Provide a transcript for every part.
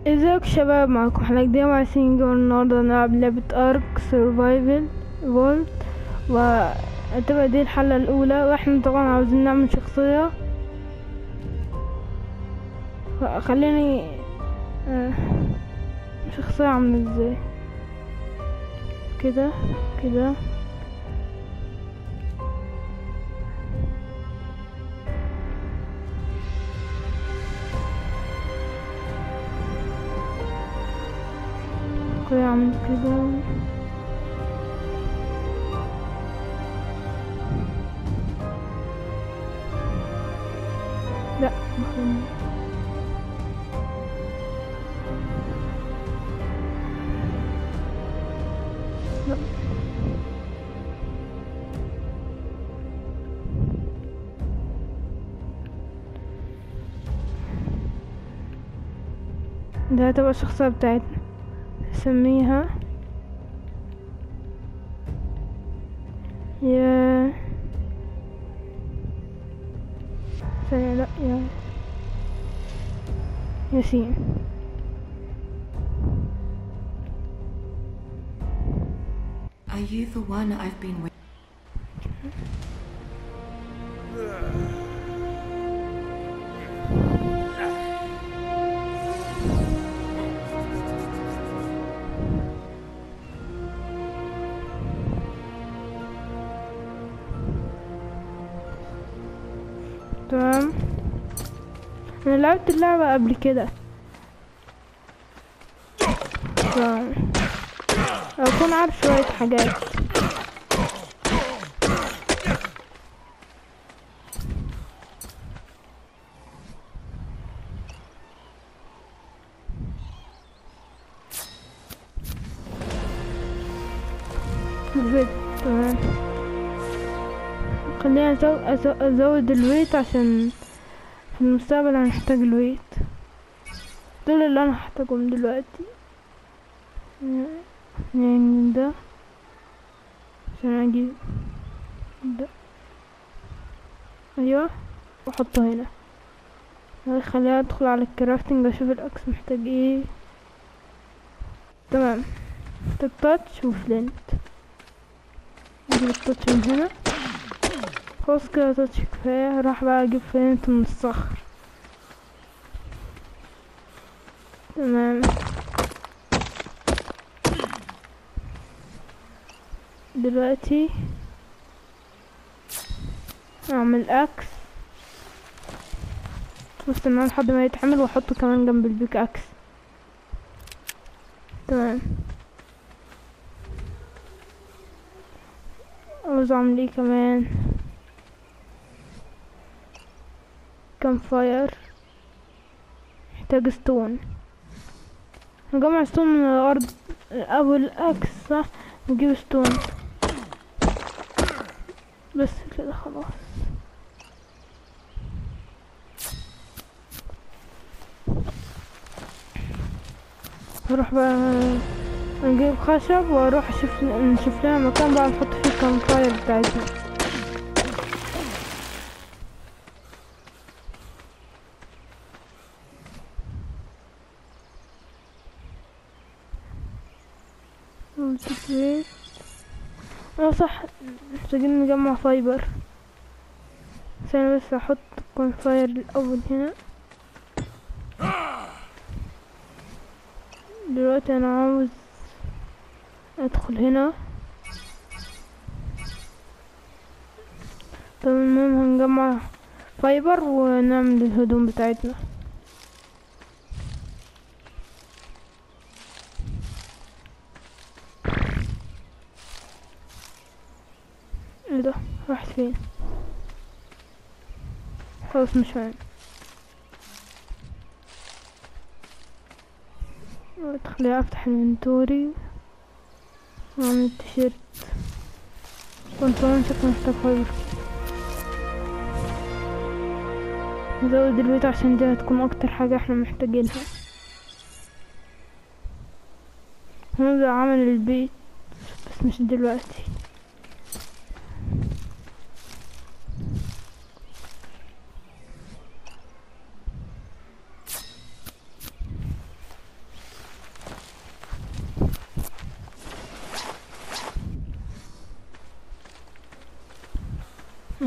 ازيك شباب معكم حلقة جديدة مع سينجر النهاردة نلعب لعبة ارك سرفايفل فولت وهتبقى دي الحلقة الأولى واحنا طبعا عاوزين نعمل شخصية خليني آه، شخصية عاملة ازاي كده كده كده اعمل كده لا مخليني. لا ده هتبقى الشخصية بتاعتنا نسميها يا ثانية لا يا ياسين Are you the one I've been waiting? تمام انا لعبت اللعبة قبل كده ف اكون عارف شوية حاجات البيت تمام خلينا أزو- أزو- ازود الويت عشان في المستقبل هنحتاج الويت دول اللي انا هحتاجهم دلوقتي يعني ده عشان اجيب ده ايوه واحطه هنا هاي خليني ادخل على الكرافتنج اشوف الاكس محتاج ايه تمام محتاج تاتش وفلنت اجيب التاتش من هنا خلاص كده تاتش كفاية راح بقى اجيب فلنت من الصخر تمام دلوقتي اعمل اكس واستنى لحد ما يتعمل واحطه كمان جنب البيك اكس تمام عاوز اعمل ايه كمان كام فاير محتاج ستون نجمع ستون من الارض او الاكس صح نجيب ستون بس كده خلاص هروح بقى نجيب خشب واروح اشوف نشوف لنا مكان بقى نحط فيه كام فاير بتاعتنا البيت اه صح محتاجين نجمع فايبر ثانية بس احط كون فاير الاول هنا دلوقتي انا عاوز ادخل هنا طب المهم هنجمع فايبر ونعمل الهدوم بتاعتنا ايه ده راحت فين خلاص مش فاهم خليني افتح الانفنتوري واعمل التيشيرت بنطلون شكله محتاج فايبر نزود البيت عشان دي هتكون اكتر حاجة احنا محتاجينها هنبدأ عمل البيت بس مش دلوقتي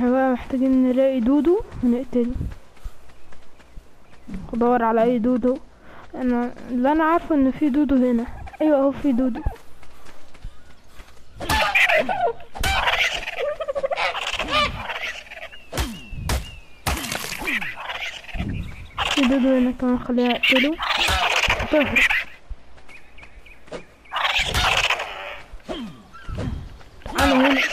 احنا بقى محتاجين نلاقي دودو ونقتله ادور على اي دودو انا اللي انا عارفه ان في دودو هنا ايوه اهو في دودو في دودو هنا كمان خليها اقتله تهرب تعالوا هنا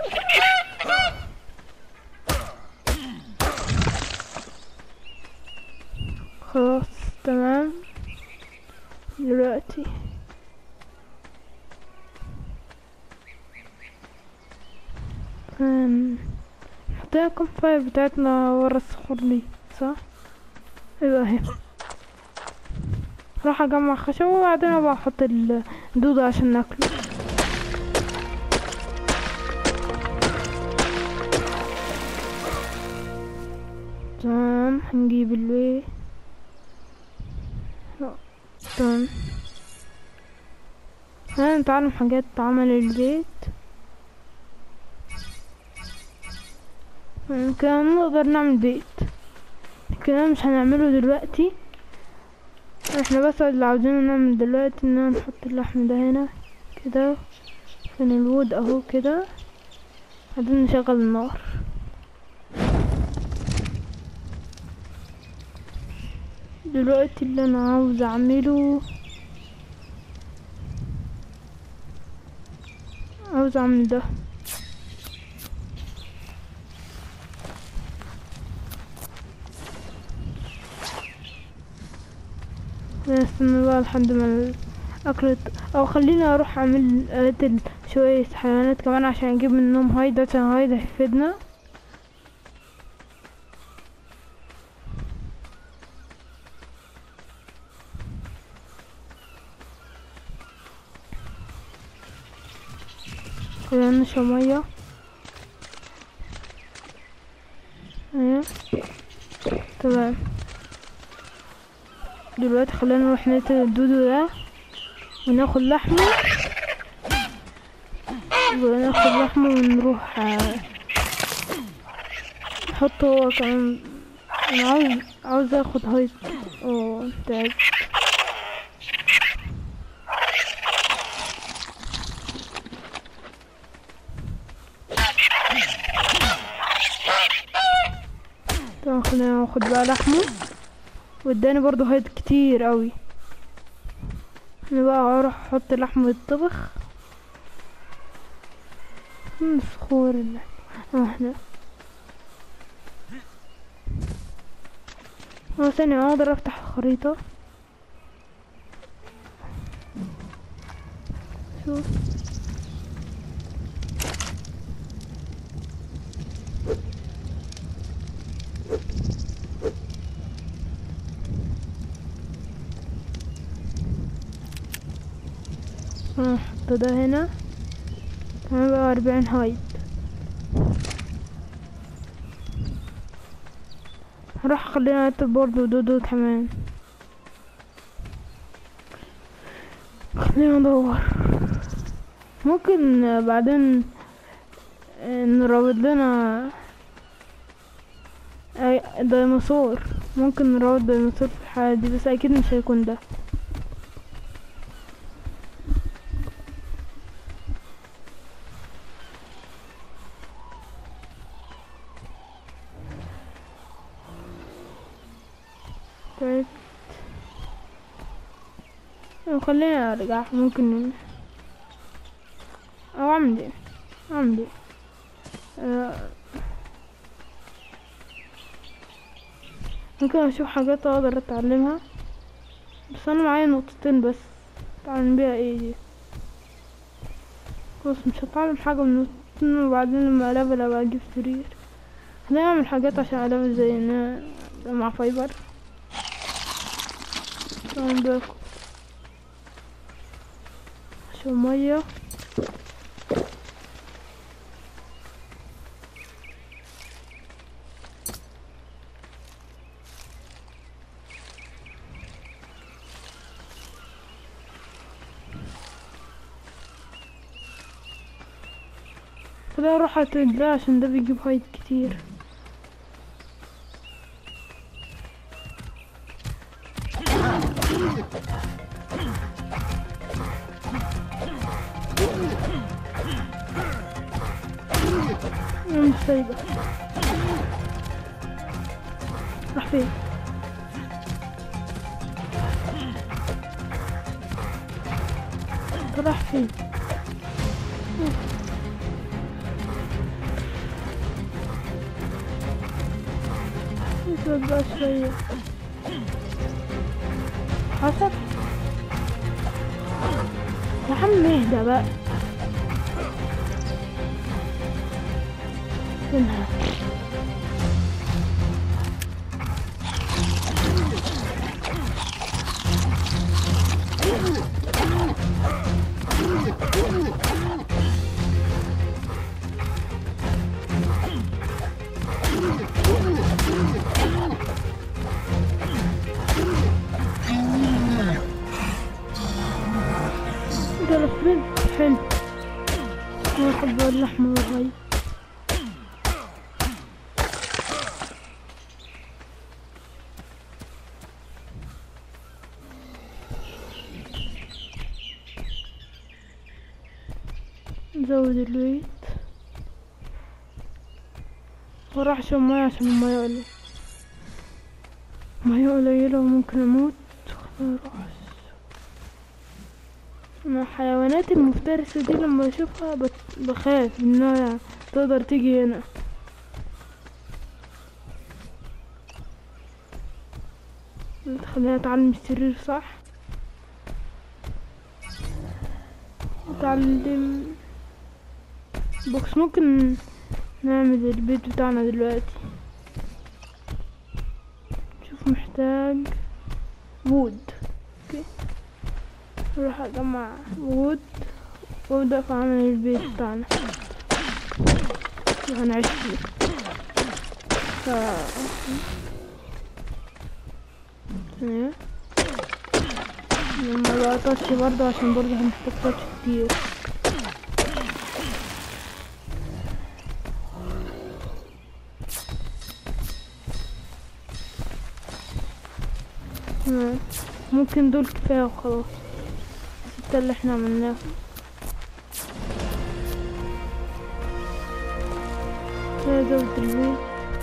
خلاص تمام دلوقتي هن- نحطها كم فاير بتاعتنا ورا الصخور دي صح ايوه اهي راح اجمع خشب وبعدين ابقى احط الدودة عشان ناكله تمام هنجيب الوي لا، تمام هنتعلم حاجات عمل البيت كان نقدر نعمل بيت كده مش هنعمله دلوقتي احنا بس اللي عاوزينه نعمل دلوقتي ان نحط اللحم ده هنا كده فين الوود اهو كده بعدين نشغل النار دلوقتي اللي انا عاوز اعمله عاوز اعمل ده نستنى بقى لحد ما اكلت او خليني اروح اعمل اقتل شوية حيوانات كمان عشان اجيب منهم هايد عشان هايد هيفيدنا خلينا نشرب مية ايوه تمام دلوقتي خلينا نروح نقتل الدودو ده وناخد لحمه وناخد لحمه ونروح آه، نحطه هو كمان انا عاوز عاوز اخد هايت اوه تعبت طبعا خلينا ناخد بقى لحمه واداني برضو هايد كتير قوي انا بقى اروح احط لحمه الطبخ الصخور اللي اه احنا اه ثانية اقدر افتح الخريطة شوف هنحط ده هنا تمام بقى أربعين هايد هروح خلينا نكتب برضه دودو كمان خلينا ندور ممكن آه، بعدين آه، نراود لنا اي ديناصور ممكن نراود ديناصور في الحالة دي بس اكيد مش هيكون ده طيب خلينا ارجع ممكن او اعمل ايه اعمل ايه آه، ممكن اشوف حاجات اقدر اتعلمها بس انا معايا نقطتين بس اتعلم بيها ايه دي خلاص مش هتعلم حاجة من النقطتين وبعدين لما الافل ابقى اجيب سرير خلينا اعمل حاجات عشان الافل زي ان أنا مع فايبر طبعا باكل شو مية خلينا نروح على ده عشان ده بيجيب هايت كتير أنا مش سايبة راح فين راح فين يسود بقى شوية حسب يا عم اهدى بقى فينها ده الفرن حلو انا احب اللحمة والري نزود الويت وراح اشرب مية عشان المية قليلة مية قليلة وممكن اموت خلاص انا الحيوانات المفترسة دي لما اشوفها بت- بخاف انها تقدر تيجي هنا تخليها تعلم السرير صح تعلم بوكس ممكن نعمل البيت بتاعنا دلوقتي شوف محتاج وود اوكي اروح اجمع وود وابدأ في عمل البيت بتاعنا اللي هنعيش فيه ف ثانية لما بقى تاتش برضه عشان برضه هنحتاج تاتش كتير تمام. ممكن دول كفاية وخلاص الستة اللي احنا عملناها كده زود البيت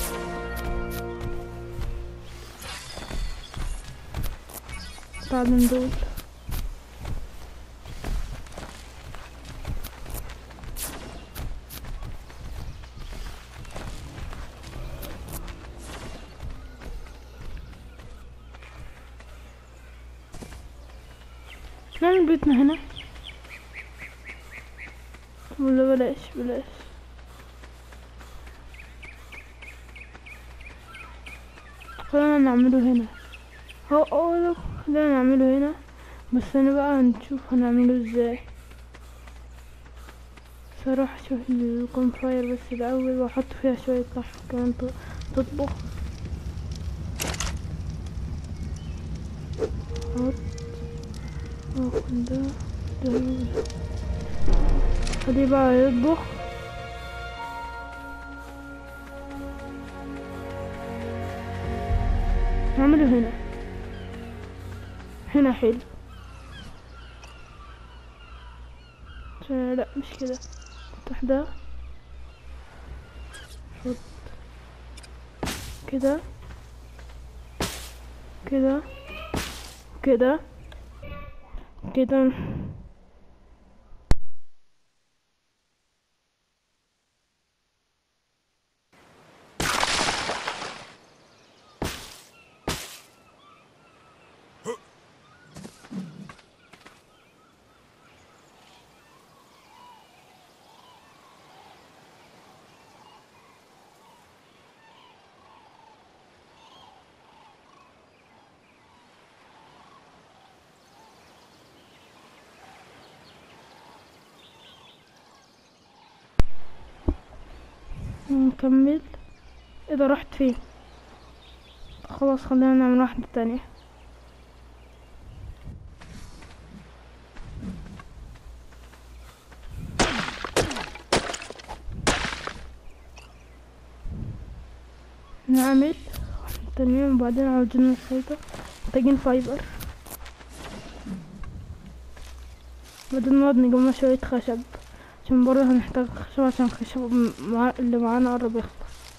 بعدين دول نعمل بيتنا هنا ولا بلاش بلاش خلينا نعمله هنا هو أول خلينا نعمله هنا بس أنا بقى هنشوف هنعمله ازاي صراحة اشوف الكونفاير بس الأول واحط فيها شوية لحم كمان ت- تطبخ حط واخد ده ده خليه بقى يطبخ نعمله هنا هنا حلو عشان لا مش كده افتح ده حط كده كده كده كده نكمل اذا رحت فين خلاص خلينا نعمل واحدة تانية نعمل واحنا تانيين وبعدين عاوزين الخيطة محتاجين فايبر بعدين نقعد نجمع شوية خشب عشان برضه هنحتاج خشب عشان الخشب م- مع اللي معانا قرب يخلص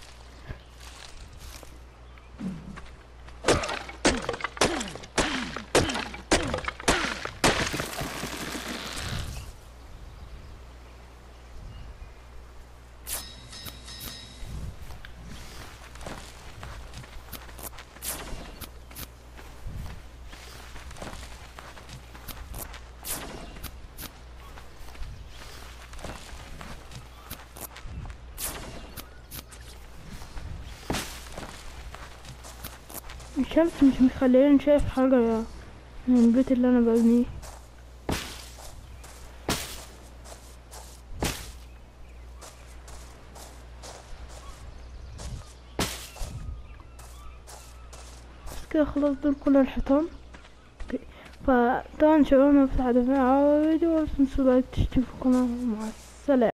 الشمس مش مخليني شايف حاجة من البيت اللي انا ببنيه بس كده خلاص دول كل الحيطان اوكي. فطبعا شباب ما فتحوا فيديو ولا تنسوا لايك تشتركوا في القناة مع السلامة